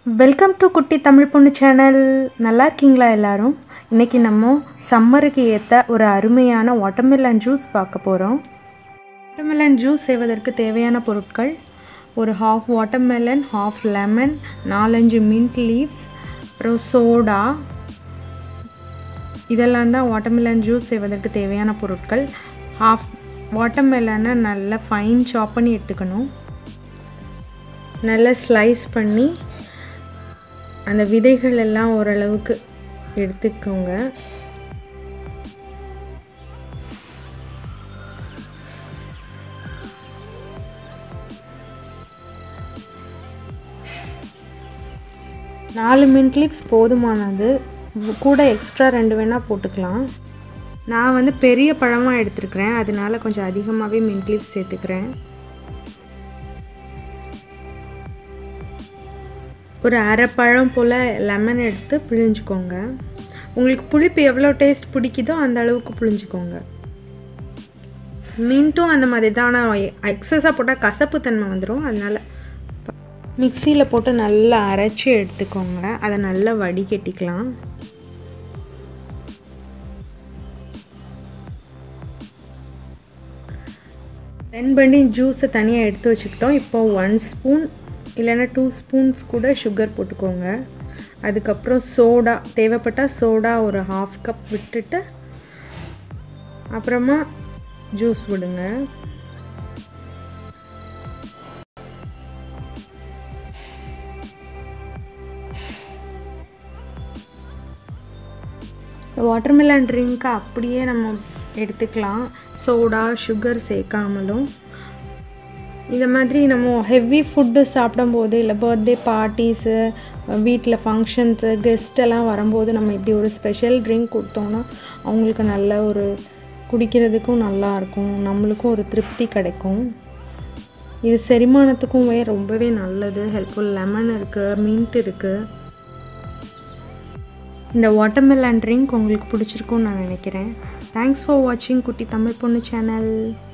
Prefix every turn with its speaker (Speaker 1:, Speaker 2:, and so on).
Speaker 1: welcome to குட்டி தமிழ் பொண்ணு channel நல்லா இருக்கீங்களா எல்லாரும் இன்றைக்கி நம்ம சம்மருக்கு ஏற்ற ஒரு அருமையான வாட்டர்மெலன் ஜூஸ் பார்க்க போகிறோம் வாட்டர்மெலன் ஜூஸ் செய்வதற்கு தேவையான பொருட்கள் ஒரு ஹாஃப் வாட்டர்மெலன் ஹாஃப் லெமன் நாலஞ்சு மின்ட் லீவ்ஸ் அப்புறம் சோடா இதெல்லாம் தான் வாட்டர்மெலன் ஜூஸ் செய்வதற்கு தேவையான பொருட்கள் ஹாஃப் வாட்டர்மெலனை நல்லா ஃபைன் சாப் பண்ணி எடுத்துக்கணும் நல்லா ஸ்லைஸ் பண்ணி அந்த விதைகள் எல்லாம் ஓரளவுக்கு எடுத்துக்கோங்க நாலு மின்ட் லிப்ஸ் போதுமானது கூட எக்ஸ்ட்ரா ரெண்டு வேணால் போட்டுக்கலாம் நான் வந்து பெரிய பழமாக எடுத்துருக்கிறேன் அதனால கொஞ்சம் அதிகமாகவே மின்ட் லிப்ஸ் சேர்த்துக்கிறேன் ஒரு அரை பழம் போல் லெமன் எடுத்து பிழிஞ்சுக்கோங்க உங்களுக்கு புளிப்பு எவ்வளோ டேஸ்ட் பிடிக்குதோ அந்த அளவுக்கு புழிஞ்சுக்கோங்க மின்ட்டும் அந்த மாதிரி தான் ஆனால் எக்ஸஸாக போட்டால் கசப்பு தன்மை வந்துடும் அதனால் மிக்சியில் போட்டு நல்லா அரைச்சி எடுத்துக்கோங்க அதை நல்லா வடிகட்டிக்கலாம் ரெண்டு பண்டி ஜூஸை தனியாக எடுத்து வச்சுக்கிட்டோம் இப்போ ஒன் ஸ்பூன் இல்லைன்னா டூ ஸ்பூன்ஸ் கூட சுகர் போட்டுக்கோங்க அதுக்கப்புறம் சோடா தேவைப்பட்டால் சோடா ஒரு ஹாஃப் கப் விட்டுட்டு அப்புறமா ஜூஸ் விடுங்க வாட்டர்மெலன் ட்ரிங்க்கை அப்படியே நம்ம எடுத்துக்கலாம் சோடா சுகர் சேர்க்காமலும் இதை மாதிரி நம்ம ஹெவி ஃபுட்டு சாப்பிடும்போது இல்லை பர்த்டே பார்ட்டிஸு வீட்டில் ஃபங்க்ஷன்ஸு கெஸ்ட்டெல்லாம் வரும்போது நம்ம இப்படி ஒரு ஸ்பெஷல் ட்ரிங்க் கொடுத்தோன்னா அவங்களுக்கு நல்ல ஒரு குடிக்கிறதுக்கும் நல்லாயிருக்கும் நம்மளுக்கும் ஒரு திருப்தி கிடைக்கும் இது செரிமானத்துக்கும் ரொம்பவே நல்லது ஹெல்ப்ஃபுல் லெமன் இருக்குது மின்ட் இருக்குது இந்த வாட்டர்மெலன் ட்ரிங்க் உங்களுக்கு பிடிச்சிருக்கும்னு நான் நினைக்கிறேன் தேங்க்ஸ் ஃபார் வாட்சிங் குட்டி தமிழ் பொண்ணு சேனல்